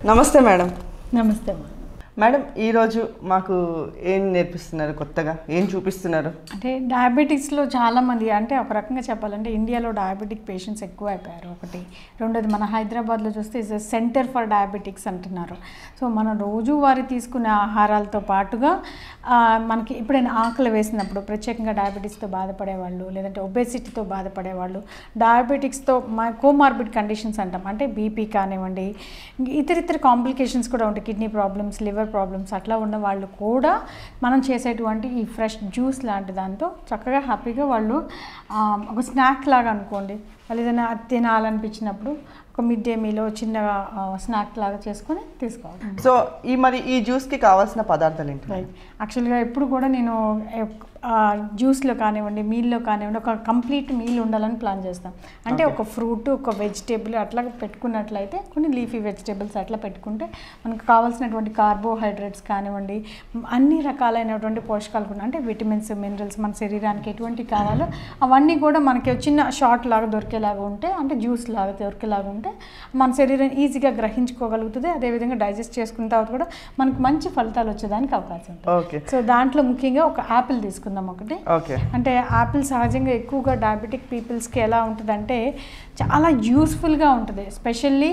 నమస్తే మేడం నమస్తే అమ్మా. మేడం ఈరోజు మాకు ఏం నేర్పిస్తున్నారు కొత్తగా ఏం చూపిస్తున్నారు అంటే డయాబెటిక్స్లో చాలామంది అంటే ఒక రకంగా చెప్పాలంటే ఇండియాలో డయాబెటిక్ పేషెంట్స్ ఎక్కువ అయిపోయారు ఒకటి రెండోది మన హైదరాబాద్లో చూస్తే ఇస్ సెంటర్ ఫర్ డయాబెటిక్స్ అంటున్నారు సో మనం రోజువారీ తీసుకునే ఆహారాలతో పాటుగా ఆ, మనకి ఎప్పుడైనా ఆకలి వేసినప్పుడు ప్రత్యేకంగా డయాబెటీస్తో బాధపడేవాళ్ళు లేదంటే ఒబేసిటీతో బాధపడేవాళ్ళు డయాబెటిక్స్తో మా కోమార్బిడ్ కండిషన్స్ అంటాం అంటే బీపీ కానివ్వండి ఇతర ఇతర కాంప్లికేషన్స్ కూడా ఉంటాయి కిడ్నీ ప్రాబ్లమ్స్ లివర్ ప్రాబ్లమ్స్ అట్లా ఉన్న వాళ్ళు కూడా మనం చేసేటువంటి ఈ ఫ్రెష్ జ్యూస్ లాంటి దాంతో చక్కగా హ్యాపీగా వాళ్ళు ఆ, ఒక స్నాక్ లాగా అనుకోండి వాళ్ళు ఏదైనా తినాలనిపించినప్పుడు ఒక మిడ్ డే మీలో చిన్న స్నాక్ లాగా చేసుకొని తీసుకోవాలి సో ఈ మరి ఈ జ్యూస్కి కావాల్సిన పదార్థాలు ఏంటి రైట్ యాక్చువల్గా ఎప్పుడు కూడా నేను జ్యూస్లో కానివ్వండి మీల్లో కానివ్వండి ఒక కంప్లీట్ మీల్ ఉండాలని ప్లాన్ చేస్తాం అంటే ఒక ఫ్రూట్ ఒక వెజిటేబుల్ అట్లా పెట్టుకున్నట్లయితే కొన్ని లీఫీ వెజిటేబుల్స్ అట్లా పెట్టుకుంటే మనకు కావాల్సినటువంటి కార్బోహైడ్రేట్స్ కానివ్వండి అన్ని రకాలైనటువంటి పోషకాలు కూడా అంటే విటమిన్స్ మినరల్స్ మన శరీరానికి ఎటువంటి కావాలో అవన్నీ కూడా మనకి చిన్న షార్ట్ లాగా దొరికేలాగా ఉంటే అంటే జ్యూస్ లాగా దొరికేలాగా ఉంటే మన శరీరం ఈజీగా గ్రహించుకోగలుగుతుంది అదేవిధంగా డైజెస్ట్ చేసుకున్న తర్వాత కూడా మనకు మంచి ఫలితాలు వచ్చేదానికి అవకాశం ఉంటుంది ఓకే సో దాంట్లో ముఖ్యంగా ఒక యాపిల్ తీసుకుందాం ఒకటి ఓకే అంటే యాపిల్ సహజంగా ఎక్కువగా డయాబెటిక్ పీపుల్స్కి ఎలా ఉంటుందంటే చాలా యూస్ఫుల్గా ఉంటుంది ఎస్పెషల్లీ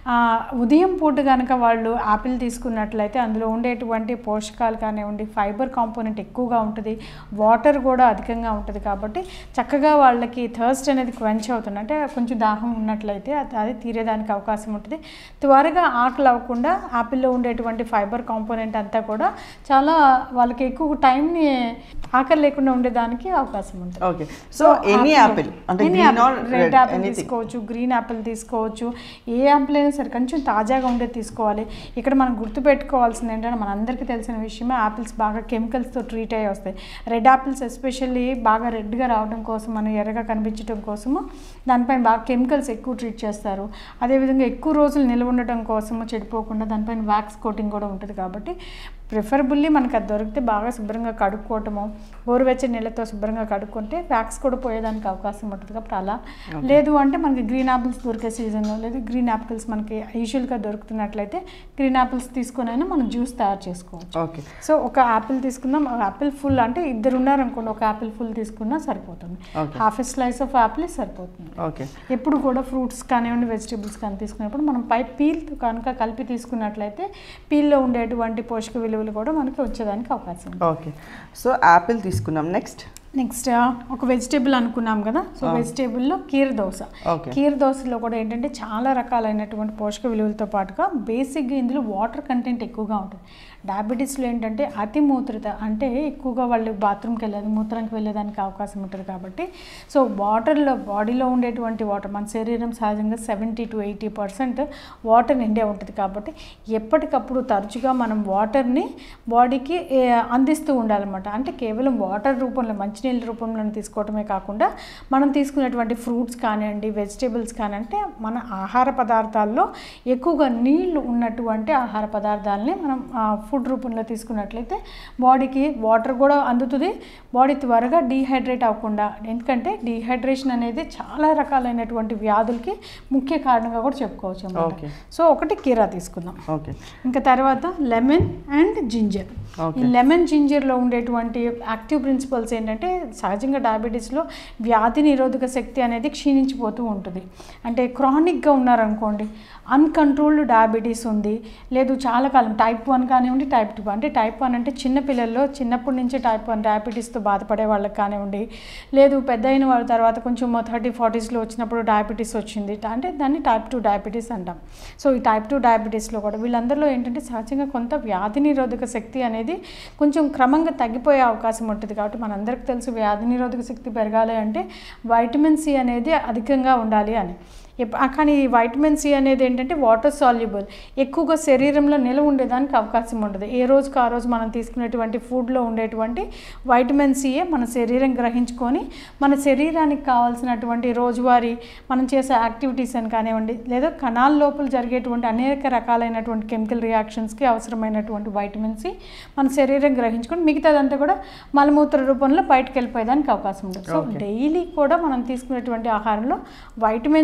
ఉదయం పూట కనుక వాళ్ళు యాపిల్ తీసుకున్నట్లయితే అందులో ఉండేటువంటి పోషకాలు కానివ్వండి ఫైబర్ కాంపోనెంట్ ఎక్కువగా ఉంటుంది వాటర్ కూడా అధికంగా ఉంటుంది కాబట్టి చక్కగా వాళ్ళకి థర్స్ట్ అనేది క్వెంచ్ అవుతుంది అంటే కొంచెం దాహం ఉన్నట్లయితే అది అది తీరేదానికి అవకాశం ఉంటుంది త్వరగా ఆకలి అవ్వకుండా యాపిల్లో ఉండేటువంటి ఫైబర్ కాంపోనెంట్ అంతా కూడా చాలా వాళ్ళకి ఎక్కువ టైంని ఆకలి లేకుండా ఉండేదానికి అవకాశం ఉంటుంది ఓకే సో ఎనీ యాపిల్ అంటే green or red red apple anything తీసుకోవచ్చు గ్రీన్ యాపిల్ తీసుకోవచ్చు ఏ యాపిల్ అయినా సరే కొంచెం తాజాగా ఉండేది తీసుకోవాలి ఇక్కడ మనం గుర్తుపెట్టుకోవాల్సింది ఏంటంటే మనందరికీ తెలిసిన విషయమే యాపిల్స్ బాగా కెమికల్స్తో ట్రీట్ అయ్యి వస్తాయి రెడ్ యాపిల్స్ ఎస్పెషల్లీ బాగా రెడ్గా రావడం కోసం మనం ఎర్రగా కనిపించడం కోసము దానిపైన బాగా కెమికల్స్ ఎక్కువ ట్రీట్ చేస్తారు అదేవిధంగా ఎక్కువ రోజులు నిల్వ ఉండటం కోసము చెడిపోకుండా దానిపైన వ్యాక్స్ కోటింగ్ కూడా ఉంటుంది కాబట్టి ప్రిఫరబుల్లీ మనకు అది దొరికితే బాగా శుభ్రంగా కడుక్కోవటము గోరువెచ్చని నీళ్ళతో శుభ్రంగా కడుక్కుంటే వ్యాక్స్ కూడా పోయేదానికి అవకాశం ఉంటుంది కాబట్టి అలా లేదు అంటే మనకి గ్రీన్ యాపిల్స్ దొరికే సీజన్లో లేదా గ్రీన్ యాపిల్స్ మనకి యూజువల్గా దొరుకుతున్నట్లయితే గ్రీన్ యాపిల్స్ తీసుకొని అయినా మనం జ్యూస్ తయారు చేసుకోవచ్చు ఓకే సో ఒక యాపిల్ తీసుకుందాం ఒక యాపిల్ ఫుల్ అంటే ఇద్దరు ఉన్నారనుకోండి ఒక యాపిల్ ఫుల్ తీసుకున్నా సరిపోతుంది Okay. Half a slice of apple సరిపోతుంది ఓకే ఎప్పుడు కూడా ఫ్రూట్స్ కానివ్వండి వెజిటేబుల్స్ కానీ తీసుకున్నప్పుడు మనం పై పీల్తో కనుక కలిపి తీసుకున్నట్లయితే పీల్లో ఉండేటువంటి పోషక విలువలు కూడా మనకి వచ్చేదానికి అవకాశం ఉంది ఓకే సో యాపిల్ తీసుకున్నాం నెక్స్ట్ నెక్స్ట్ ఒక వెజిటేబుల్ అనుకున్నాం కదా సో Ah. వెజిటేబుల్లో కీర దోశ Okay. కీర దోశలో కూడా ఏంటంటే చాలా రకాలైనటువంటి పోషక విలువలతో పాటుగా బేసిక్గా ఇందులో వాటర్ కంటెంట్ ఎక్కువగా ఉంటుంది డయాబెటీస్లో ఏంటంటే అతి మూత్రత అంటే ఎక్కువగా వాళ్ళు బాత్రూమ్కి వెళ్ళేది మూత్రానికి వెళ్ళేదానికి అవకాశం ఉంటుంది కాబట్టి సో వాటర్లో బాడీలో ఉండేటువంటి వాటర్ మన శరీరం సహజంగా seventy to eighty percent water నిండే ఉంటుంది కాబట్టి ఎప్పటికప్పుడు తరచుగా మనం వాటర్ని బాడీకి ఏ, అందిస్తూ ఉండాలన్నమాట అంటే కేవలం వాటర్ రూపంలో మంచినీళ్ళ రూపంలో తీసుకోవటమే కాకుండా మనం తీసుకునేటువంటి ఫ్రూట్స్ కానివ్వండి వెజిటేబుల్స్ కానీ అంటే మన ఆహార పదార్థాల్లో ఎక్కువగా నీళ్లు ఉన్నటువంటి ఆహార పదార్థాలని మనం ఫుడ్ రూపంలో తీసుకున్నట్లయితే బాడీకి వాటర్ కూడా అందుతుంది బాడీ త్వరగా డీహైడ్రేట్ అవ్వకుండా ఎందుకంటే డీహైడ్రేషన్ అనేది చాలా రకాలైనటువంటి వ్యాధులకి ముఖ్య కారణంగా కూడా చెప్పుకోవచ్చు Okay. అన్నమాట సో ఒకటి కీరా తీసుకుందాం ఓకే ఇంకా తర్వాత లెమన్ అండ్ జింజర్ Okay. ఈ లెమన్ జింజర్లో ఉండేటువంటి యాక్టివ్ ప్రిన్సిపల్స్ ఏంటంటే సహజంగా డయాబెటీస్లో వ్యాధి నిరోధక శక్తి అనేది క్షీణించిపోతూ ఉంటుంది అంటే క్రానిక్గా ఉన్నారనుకోండి అన్కంట్రోల్డ్ డయాబెటీస్ ఉంది లేదు చాలా కాలం టైప్ వన్ కానివ్వండి టైప్ టూ అంటే టైప్ వన్ అంటే చిన్న పిల్లల్లో చిన్నప్పటి నుంచే టైప్ వన్ డయాబెటీస్తో బాధపడే వాళ్ళకి కానివ్వండి లేదు పెద్ద అయిన వాళ్ళ తర్వాత కొంచెం థర్టీ ఫార్టీస్లో వచ్చినప్పుడు డయాబెటీస్ వచ్చింది అంటే దాన్ని టైప్ టూ డయాబెటీస్ అంటాం సో ఈ టైప్ టూ డయాబెటీస్లో కూడా వీళ్ళందరిలో ఏంటంటే సహజంగా కొంత వ్యాధి నిరోధక శక్తి అనేది కొంచెం క్రమంగా తగ్గిపోయే అవకాశం ఉంటుంది కాబట్టి మనందరికీ తెలుసు వ్యాధి నిరోధక శక్తి పెరగాలి అంటే వైటమిన్ సి అనేది అధికంగా ఉండాలి అని ఎప్- ఆ కానీ ఈ వైటమిన్ సి అనేది ఏంటంటే వాటర్ సాల్యుబుల్ ఎక్కువగా శరీరంలో నిల్వ ఉండేదానికి అవకాశం ఉండదు ఏ రోజుకి ఆ రోజు మనం తీసుకునేటువంటి ఫుడ్లో ఉండేటువంటి వైటమిన్ సియే మన శరీరం గ్రహించుకొని మన శరీరానికి కావాల్సినటువంటి రోజువారీ మనం చేసే యాక్టివిటీస్ అని కానివ్వండి లేదా కణాల లోపల జరిగేటువంటి అనేక రకాలైనటువంటి కెమికల్ రియాక్షన్స్కి అవసరమైనటువంటి వైటమిన్ సి మన శరీరం గ్రహించుకొని మిగతాదంతా కూడా మలమూత్ర రూపంలో బయటకు వెళ్ళిపోయేదానికి అవకాశం ఉంటుంది సో Okay. డైలీ కూడా మనం తీసుకునేటువంటి ఆహారంలో వైటమిన్ సి అనేది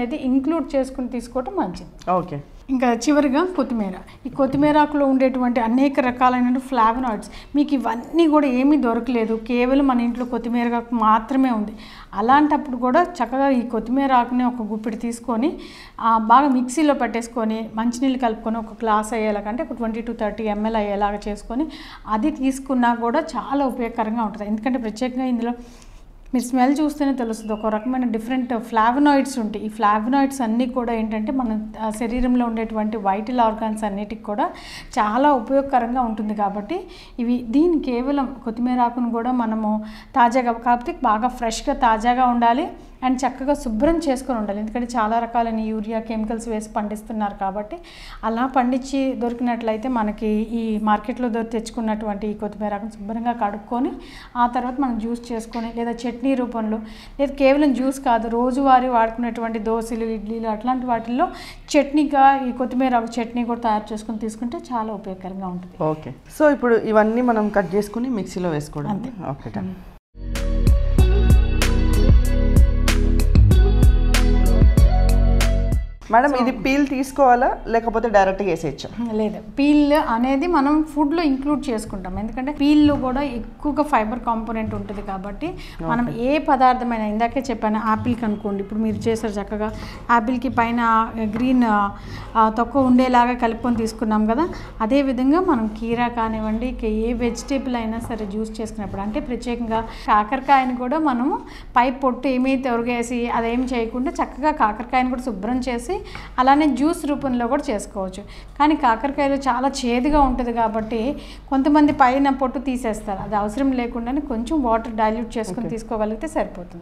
ఉన్నట్లయితే ఇంక్లూడ్ చేసుకుని తీసుకోవటం మంచిది ఓకే ఇంకా చివరిగా కొత్తిమీర ఈ కొత్తిమీర ఆకులో ఉండేటువంటి అనేక రకాలైన ఫ్లావనాయిడ్స్ మీకు ఇవన్నీ కూడా ఏమీ దొరకలేదు కేవలం మన ఇంట్లో కొత్తిమీర ఆకు మాత్రమే ఉంది అలాంటప్పుడు కూడా చక్కగా ఈ కొత్తిమీర ఆకుని ఒక గుప్పిడి తీసుకొని ఆ, బాగా మిక్సీలో పెట్టేసుకొని మంచినీళ్ళు కలుపుకొని ఒక గ్లాస్ అయ్యేలాగా అంటే ఒక ట్వంటీ టు థర్టీ ఎంఎల్ అయ్యేలాగా చేసుకొని అది తీసుకున్నా కూడా చాలా ఉపయోగకరంగా ఉంటుంది ఎందుకంటే ప్రత్యేకంగా ఇందులో మీరు స్మెల్ చూస్తేనే తెలుస్తుంది ఒక రకమైన డిఫరెంట్ ఫ్లావనాయిడ్స్ ఉంటాయి ఈ ఫ్లావనాయిడ్స్ అన్నీ కూడా ఏంటంటే మన ఆ, శరీరంలో ఉండేటువంటి వైటల్ ఆర్గాన్స్ అన్నిటికి కూడా చాలా ఉపయోగకరంగా ఉంటుంది కాబట్టి ఇవి దీని కేవలం కొత్తిమీర ఆకును కూడా మనము తాజాగా కాకపోతే బాగా ఫ్రెష్గా తాజాగా ఉండాలి అండ్ చక్కగా శుభ్రం చేసుకొని ఉండాలి ఎందుకంటే చాలా రకాలైన యూరియా కెమికల్స్ వేసి పండిస్తున్నారు కాబట్టి అలా పండించి దొరికినట్లయితే మనకి ఈ మార్కెట్లో దొరికి తెచ్చుకున్నటువంటి ఈ కొత్తిమీర ఆకును శుభ్రంగా కడుక్కొని ఆ తర్వాత మనం జ్యూస్ చేసుకొని లేదా చట్నీ రూపంలో లేదా కేవలం జ్యూస్ కాదు రోజువారీ వాడుకునేటువంటి దోశలు ఇడ్లీలు అట్లాంటి వాటిల్లో చట్నీగా ఈ కొత్తిమీర ఆకు చట్నీ కూడా తయారు చేసుకొని తీసుకుంటే చాలా ఉపయోగకరంగా ఉంటుంది ఓకే సో ఇప్పుడు ఇవన్నీ మనం కట్ చేసుకుని మిక్సీలో వేసుకోవడం అంతే. ఓకే డన్ మేడం ఇది పీల్ తీసుకోవాలా లేకపోతే డైరెక్ట్గా వేసేయచ్చా లేదు పీల్ అనేది మనం ఫుడ్లో ఇంక్లూడ్ చేసుకుంటాం ఎందుకంటే పీల్లో కూడా ఎక్కువగా ఫైబర్ కాంపోనెంట్ ఉంటుంది కాబట్టి మనం ఏ పదార్థమైనా ఇందాకే చెప్పాను యాపిల్కి అనుకోండి ఇప్పుడు మీరు చేశారు చక్కగా యాపిల్కి పైన గ్రీన్ తక్కువ ఉండేలాగా కలుపుకొని తీసుకున్నాం కదా అదేవిధంగా మనం కీరా కానివ్వండి ఇక ఏ వెజిటేబుల్ అయినా సరే జ్యూస్ చేసుకున్నప్పుడు అంటే ప్రత్యేకంగా కాకరకాయని కూడా మనము పై పొట్టు ఏమీ తొరగేసి అదేం చేయకుండా చక్కగా కాకరకాయని కూడా శుభ్రం చేసి అలానే జ్యూస్ రూపంలో కూడా చేసుకోవచ్చు కానీ కాకరకాయలు చాలా చేదుగా ఉంటుంది కాబట్టి కొంతమంది పైన పొట్టు తీసేస్తారు అది అవసరం లేకుండానే కొంచెం వాటర్ డైల్యూట్ చేసుకుని తీసుకోగలిగితే సరిపోతుంది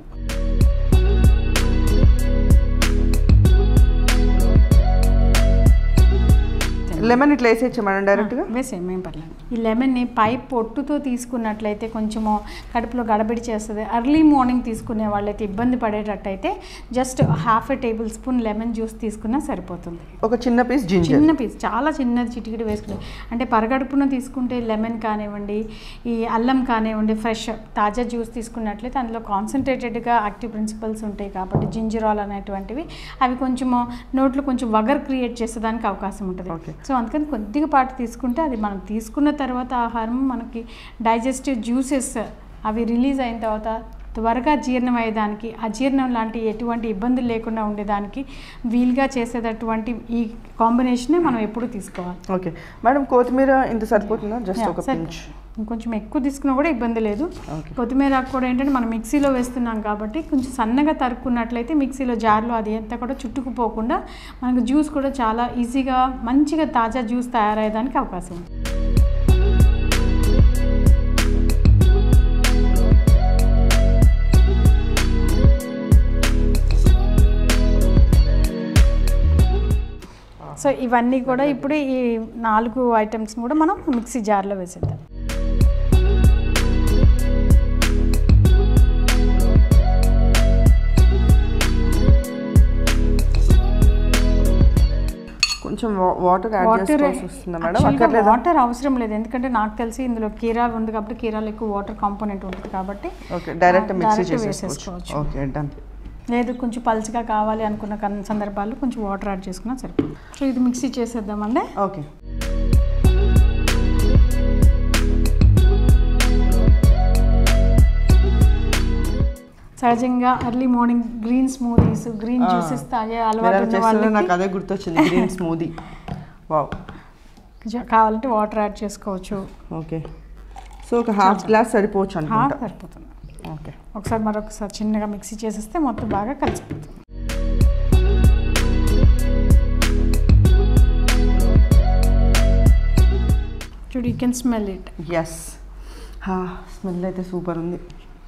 లెమన్ ఇట్లా వేసేయచ్చా మేడం డైరెక్ట్గా వేసేయం ఏం పర్లేదు ఈ లెమన్ని పై పొట్టుతో తీసుకున్నట్లయితే కొంచెము కడుపులో గడబిడి చేస్తుంది ఎర్లీ మార్నింగ్ తీసుకునే వాళ్ళైతే ఇబ్బంది పడేటట్టయితే just half a tablespoon lemon juice తీసుకున్నా సరిపోతుంది ఒక చిన్న పీస్ జింజర్ చిన్న పీస్ చాలా చిన్నది చిటికిడి వేసుకుని అంటే పరగడుపున తీసుకుంటే లెమన్ కానివ్వండి ఈ అల్లం కానివ్వండి ఫ్రెష్ తాజా జ్యూస్ తీసుకున్నట్లయితే అందులో కాన్సన్ట్రేటెడ్గా యాక్టివ్ ప్రిన్సిపల్స్ ఉంటాయి కాబట్టి జింజరాల్ అనేటువంటివి అవి కొంచెము నోట్లో కొంచెం వగర్ క్రియేట్ చేసేదానికి అవకాశం ఉంటుంది Okay. సో అందుకని కొద్దిగా పాటు తీసుకుంటే అది మనం తీసుకున్న తర్వాత ఆహారం మనకి డైజెస్టివ్ జ్యూసెస్ అవి రిలీజ్ అయిన తర్వాత త్వరగా జీర్ణం అయ్యేదానికి అజీర్ణం లాంటి ఎటువంటి ఇబ్బందులు లేకుండా ఉండేదానికి వీలుగా చేసేటటువంటి ఈ కాంబినేషనే మనం ఎప్పుడు తీసుకోవాలి ఓకే మేడం కొత్తిమీర ఇంత సరిపోతుందా జస్ట్ ఒక సరే. పించ్ ఇంకొంచెం ఎక్కువ తీసుకున్నా కూడా ఇబ్బంది లేదు ఓకే కొత్తిమీర ఆకు కూడా ఏంటంటే మనం మిక్సీలో వేస్తున్నాం కాబట్టి కొంచెం సన్నగా తరుక్కున్నట్లయితే మిక్సీలో జార్లో అది అంతా కూడా చుట్టుకుపోకుండా మనకు జ్యూస్ కూడా చాలా ఈజీగా మంచిగా తాజా జ్యూస్ తయారయ్యేదానికి అవకాశం ఉంది సో ఇవన్నీ కూడా ఇప్పుడు ఈ నాలుగు ఐటమ్స్ కూడా మనం మిక్సీ జార్లో వేసేద్దాం కొంచెం వాటర్ యాడ్ వాటర్ చేసుకోవాల్సి వస్తుందా మేడం అక్కర్లేదా వాటర్ అవసరం లేదు ఎందుకంటే నాకు తెలిసి ఇందులో కీరా ఉంది కాబట్టి కీరాలో ఎక్కువ వాటర్ కాంపోనెంట్ ఉంటుంది కాబట్టి ఓకే డైరెక్ట్ ఆ, మిక్సీ direct చేసేసుకోవచ్చు వేసేసుకోవచ్చు. ఓకే డన్ లేదు కొంచెం పలుచగా కావాలి అనుకున్న కన్- సందర్భాల్లో కొంచెం వాటర్ యాడ్ చేసుకున్నా సరిపోతుంది సో ఇది మిక్సీ చేసేద్దామండి ఓకే సహజంగా early morning green smoothies green ఆ. జ్యూసెస్ తాగే మీరు అలవాటు అలా ఉన్న చేస్తుంటే నాకు వాళ్ళకి అదే గుర్తొచ్చింది గ్రీన్ స్మూదీ వావ్ జ- కావాలంటే వాటర్ యాడ్ చేసుకోవచ్చు ఓకే సో ఒక హాఫ్ గ్లాస్ సరిపోవచ్చు హాఫ్ అనుకుంటా సరిపోతుంది ఓకే ఒకసారి మరొకసారి చిన్నగా మిక్సీ చేసేస్తే మొత్తం బాగా కలిసిపోతుంది చూడు you can smell it yes smell అయితే సూపర్ ఉంది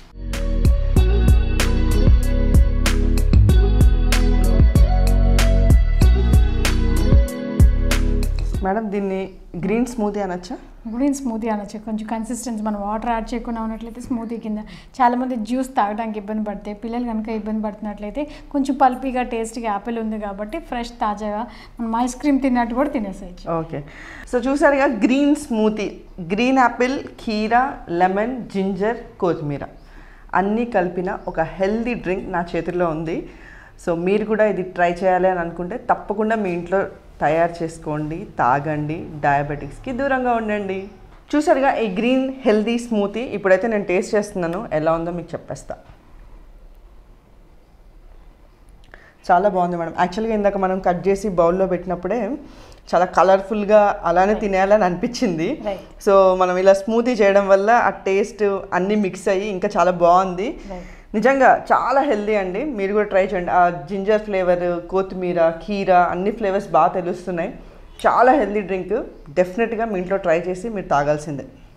మేడం దీన్ని గ్రీన్ స్మూతీ అనొచ్చా గ్రీన్ స్మూతీ అనొచ్చు కొంచెం కన్సిస్టెన్సీ మనం వాటర్ యాడ్ చేయకుండా ఉన్నట్లయితే స్మూతీ కింద చాలామంది జ్యూస్ తాగడానికి ఇబ్బంది పడితే పిల్లలు కనుక ఇబ్బంది పడుతున్నట్లయితే కొంచెం పల్పీగా టేస్టీగా యాపిల్ ఉంది కాబట్టి ఫ్రెష్ తాజాగా మనం ఐస్ క్రీమ్ తిన్నట్టు కూడా తినేసేయచ్చు ఓకే సో చూసారుగా గ్రీన్ స్మూతీ గ్రీన్ యాపిల్ కీరా లెమన్ జింజర్ కొత్తిమీర అన్నీ కలిపిన ఒక హెల్దీ డ్రింక్ నా చేతిలో ఉంది సో మీరు కూడా ఇది ట్రై చేయాలి అని అనుకుంటే తప్పకుండా మీ ఇంట్లో తయారు చేసుకోండి తాగండి డయాబెటిక్స్కి దూరంగా ఉండండి చూసారుగా ఈ గ్రీన్ హెల్దీ స్మూతీ ఇప్పుడైతే నేను టేస్ట్ చేస్తున్నాను ఎలా ఉందో మీకు చెప్పేస్తా చాలా బాగుంది మేడం యాక్చువల్గా ఇందాక మనం కట్ చేసి బౌల్లో పెట్టినప్పుడే చాలా కలర్ఫుల్గా అలానే తినేయాలని అనిపించింది Right. సో మనం ఇలా స్మూతీ చేయడం వల్ల ఆ టేస్ట్ అన్నీ మిక్స్ అయ్యి ఇంకా చాలా బాగుంది Right. నిజంగా చాలా హెల్దీ అండి మీరు కూడా ట్రై చేయండి ఆ జింజర్ ఫ్లేవర్ కొత్తిమీర కీరా అన్ని ఫ్లేవర్స్ బాగా తెలుస్తున్నాయి చాలా హెల్దీ డ్రింక్ డెఫినెట్గా మీ ఇంట్లో ట్రై చేసి మీరు తాగాల్సిందే